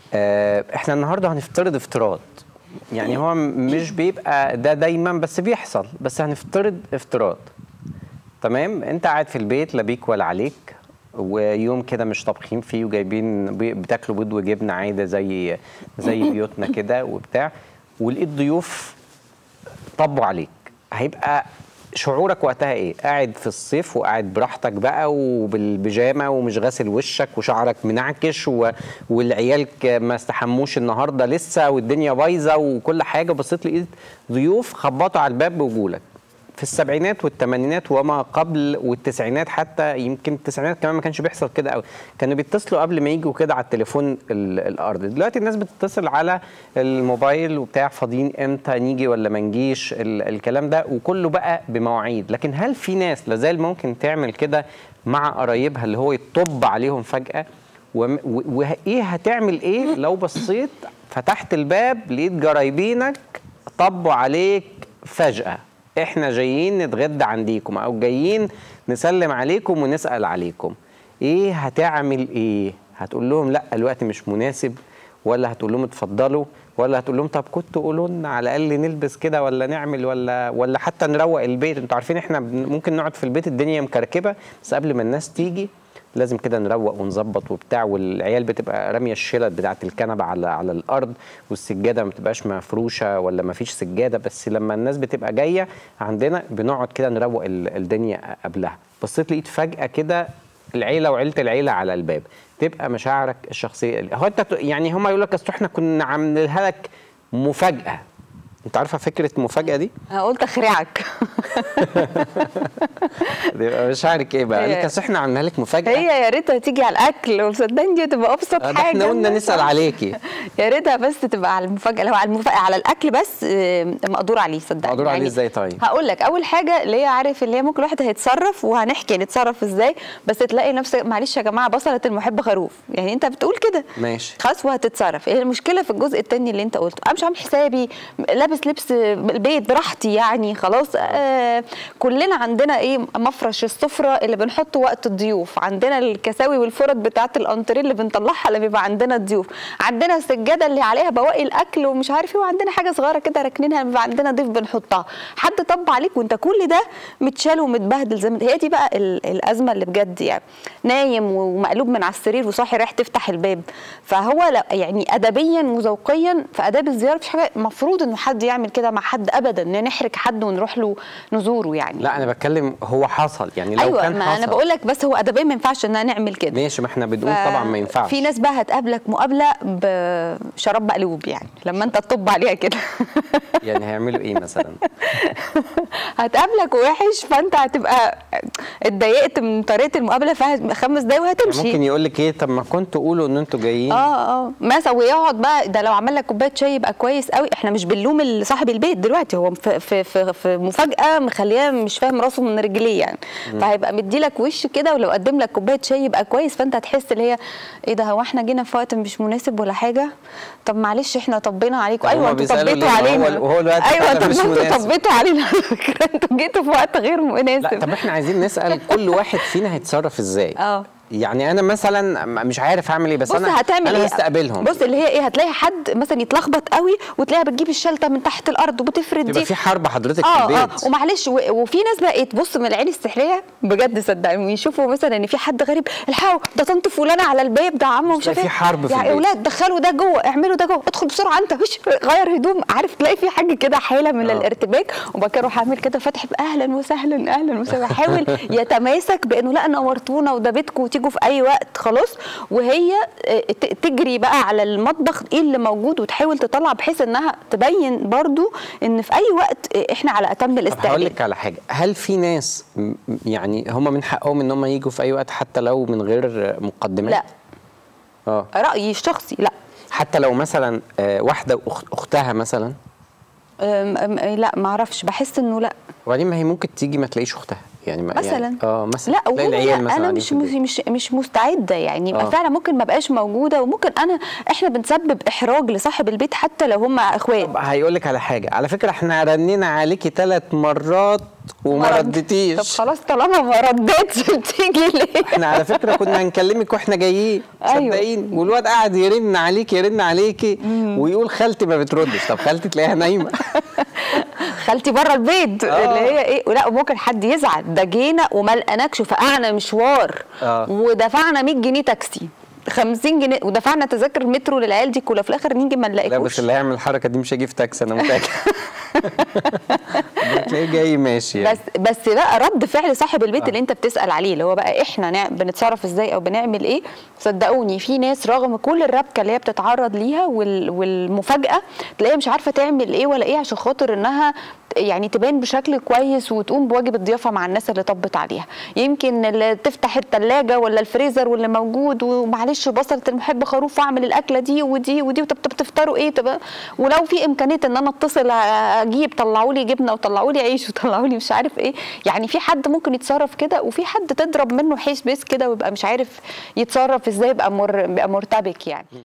آه، احنا النهارده هنفترض افتراض يعني هو م- مش بيبقى ده دايما بس بيحصل بس هنفترض افتراض تمام انت قاعد في البيت لا بيك ولا عليك ويوم كده مش طابخين فيه وجايبين بي- بتاكلوا بيض وجبنه عاده زي زي بيوتنا كده وبتاع ولقيت ضيوف طبوا عليك هيبقى شعورك وقتها ايه؟ قاعد في الصيف وقاعد براحتك بقى وبالبيجامه ومش غاسل وشك وشعرك منعكش و... والعيال ك- ما استحموش النهارده لسه والدنيا بايظه وكل حاجه بصيت لقيت ضيوف خبطوا على الباب بوجولك في السبعينات والثمانينات وما قبل والتسعينات حتى يمكن التسعينات كمان ما كانش بيحصل كده قوي كانوا بيتصلوا قبل ما يجوا كده على التليفون ال- الارضي دلوقتي الناس بتتصل على الموبايل وبتاع فاضيين امتى نيجي ولا ما نجيش ال- الكلام ده وكله بقى بمواعيد لكن هل في ناس لازال ممكن تعمل كده مع قرايبها اللي هو يطب عليهم فجأة وم- و- وايه هتعمل ايه لو بصيت فتحت الباب لقيت جرايبينك طبوا عليك فجأة احنا جايين نتغدى عنديكم او جايين نسلم عليكم ونسأل عليكم ايه هتعمل ايه هتقول لهم لا الوقت مش مناسب ولا هتقول لهم اتفضلوا ولا هتقول لهم طب كنتوا قولوا لنا على الاقل نلبس كده ولا نعمل ولا ولا حتى نروق البيت انتوا عارفين احنا بن- ممكن نقعد في البيت الدنيا مكركبه بس قبل ما الناس تيجي لازم كده نروق ونظبط وبتاع والعيال بتبقى راميه الشلت بتاعه الكنبه على على الارض والسجاده ما بتبقاش مفروشه ولا ما فيش سجاده بس لما الناس بتبقى جايه عندنا بنقعد كده نروق ال- الدنيا قبلها بصيت لقيت فجاه كده العيله وعيله العيله على الباب تبقى مشاعرك الشخصيه هو انت يعني هم يقول لك اصل احنا كنا عاملينها لك مفاجاه انت عارفه فكره مفاجاه دي؟ أنا قلت اخرعك بيبقى مشاعرك ايه بقى؟ هي- قال لك اصل احنا عاملين لك مفاجاه هي يا ريتها تيجي على الاكل وصدقني دي تبقى ابسط آه، ده حاجه احنا قلنا نسال عليكي يا ريتها بس تبقى على المفاجاه لو على المفاجاه على الاكل بس آه، مقدور عليه صدقني مقدور عليه إزاي طيب؟ هقول لك اول حاجه اللي هي عارف اللي هي ممكن الواحد هيتصرف وهنحكي نتصرف ازاي بس تلاقي نفسك معلش يا جماعه بصلت المحب خروف يعني انت بتقول كده ماشي خلاص وهتتصرف هي المشكله في الجزء التاني اللي انت قلته انا مش عامل حسابي لابس لبس البيت براحتي يعني خلاص آه كلنا عندنا ايه مفرش السفره اللي بنحطه وقت الضيوف عندنا الكساوي والفرد بتاعه الانتريه اللي بنطلعها لما بيبقى عندنا الضيوف عندنا السجاده اللي عليها بواقي الاكل ومش عارف ايه وعندنا حاجه صغيره كده راكنينها لما بيبقى عندنا ضيف بنحطها حد طب عليك وانت كل ده متشال ومتبهدل زي ما هي دي بقى ال- الازمه اللي بجد يعني نايم ومقلوب من على السرير وصاحي رايح تفتح الباب فهو لا يعني ادبيا وذوقيا في اداب الزياره مفيش حاجه المفروض انه حد يعمل كده مع حد ابدا ان نحرج حد ونروح له نزوره يعني لا انا بتكلم هو حصل يعني لو ايوه كان ما حصل انا بقول لك بس هو ادبيا ما ينفعش ان نعمل كده ماشي ما احنا بنقول ف- طبعا ما ينفعش في ناس بقى هتقابلك مقابله بشراب مقلوب يعني لما انت تطب عليها كده يعني هيعملوا ايه مثلا هتقابلك وحش فانت هتبقى اتضايقت من طريقه المقابله فيها خمس دقايق وهتمشي ممكن يقول لك ايه طب ما كنتوا قولوا ان انتوا جايين اه اه مثلا ويقعد بقى ده لو عمل لك كوبايه شاي يبقى كويس قوي احنا مش بنلوم ال- صاحب البيت دلوقتي هو في في في, في مفاجاه مخليه مش فاهم راسه من رجليه يعني فهيبقى مدي لك وش كده ولو قدم لك كوبايه شاي يبقى كويس فانت هتحس اللي هي ايه ده هو احنا جينا في وقت مش مناسب ولا حاجه طب معلش احنا طبينا عليكم طب ايوه هما انتوا بيسألوا طبيتوا ليه؟ ما هو- علينا وهو الوقت ايوه فعلا طب مش ما انتوا مناسب. طبيتوا علينا على فكره انتوا جيتوا في وقت غير مناسب لا طب احنا عايزين نسال كل واحد فينا هيتصرف ازاي اه يعني انا مثلا م- مش عارف اعمل ايه بس بص انا هتعمل انا ايه هستقبلهم بص اللي هي ايه هتلاقي حد مثلا يتلخبط قوي وتلاقيها بتجيب الشلته من تحت الارض وبتفرد يبقى دي في حرب حضرتك في اه اه البيت ومعلش و- وفي ناس بقى تبص من العين السحريه بجد صدقني ويشوفوا مثلا ان في حد غريب الحقوا ده طنط فلانه على الباب ده عمه مش تلاقي عارف في حرب في يا البيت. اولاد دخلوا ده جوه اعملوا ده جوه ادخل بسرعه انت وش غير هدوم عارف تلاقي في حاجه كده حاله من آه. الارتباك وبعد كده اروح اعمل كده فاتح اهلا وسهلا اهلا وسهلا حاول يتماسك بانه لا نورتونا وده بيتكم وتيجوا في اي وقت خلاص وهي آه، ت- تجري بقى على المطبخ ايه اللي موجود وتحاول تطلع بحيث انها تبين برضو ان في اي وقت آه، احنا على اتم طب هقول الاستعداد لك على حاجه هل في ناس م- يعني هم من حقهم ان هم يجوا في اي وقت حتى لو من غير مقدمات لا اه رايي الشخصي لا حتى لو مثلا آه، واحده أخ- اختها مثلا أم أم لا ما اعرفش بحس انه لا وبعدين ما هي ممكن تيجي ما تلاقيش اختها يعني ما مثلا يعني اه مثلا لا تلاقي وهو العيال لا مثلا انا قاعدين مش في البيت. مش مش مستعده يعني يبقى آه. فعلا ممكن ما بقاش موجوده وممكن انا احنا بنسبب احراج لصاحب البيت حتى لو هم اخوات طب هيقول لك على حاجه على فكره احنا رنينا عليكي ثلاث مرات وما رد- طب ردتيش خلاص طالما ما ردتش بتيجي ليه احنا على فكره كنا هنكلمك واحنا جايين أيوة. صدقيني والواد قاعد يرن عليك يرن عليكي ويقول خالتي ما بتردش طب خالتي تلاقيها نايمه خالتي بره البيت آه. اللي هي ايه لا ممكن حد يزعل ده جينا وما لقناكش وفقعنا مشوار آه. ودفعنا 100 جنيه تاكسي 50 جنيه ودفعنا تذاكر مترو للعيال دي كلها في الاخر نيجي ما لا نلاقيكوش بس اللي هيعمل الحركه دي مش هيجي في تاكسي انا متاكد تلاقيه جاي ماشي يعني. بس بس بقى رد فعل صاحب البيت اللي انت بتسال عليه اللي هو بقى احنا نع... بنتصرف ازاي او بنعمل ايه صدقوني في ناس رغم كل الربكه اللي هي بتتعرض ليها وال... والمفاجاه تلاقيها مش عارفه تعمل ايه ولا ايه عشان خاطر انها يعني تبان بشكل كويس وتقوم بواجب الضيافه مع الناس اللي طبت عليها يمكن اللي تفتح الثلاجه ولا الفريزر واللي موجود ومعلش بصلت المحب خروف واعمل الاكله دي ودي ودي طب طب تفطروا ايه طب ولو في امكانيه ان انا اتصل اجيب طلعوا لي جبنه وطلعوا لي عيش وطلعوا لي مش عارف ايه يعني في حد ممكن يتصرف كده وفي حد تضرب منه حيش بيس كده ويبقى مش عارف يتصرف ازاي يبقى مر... يبقى مرتبك يعني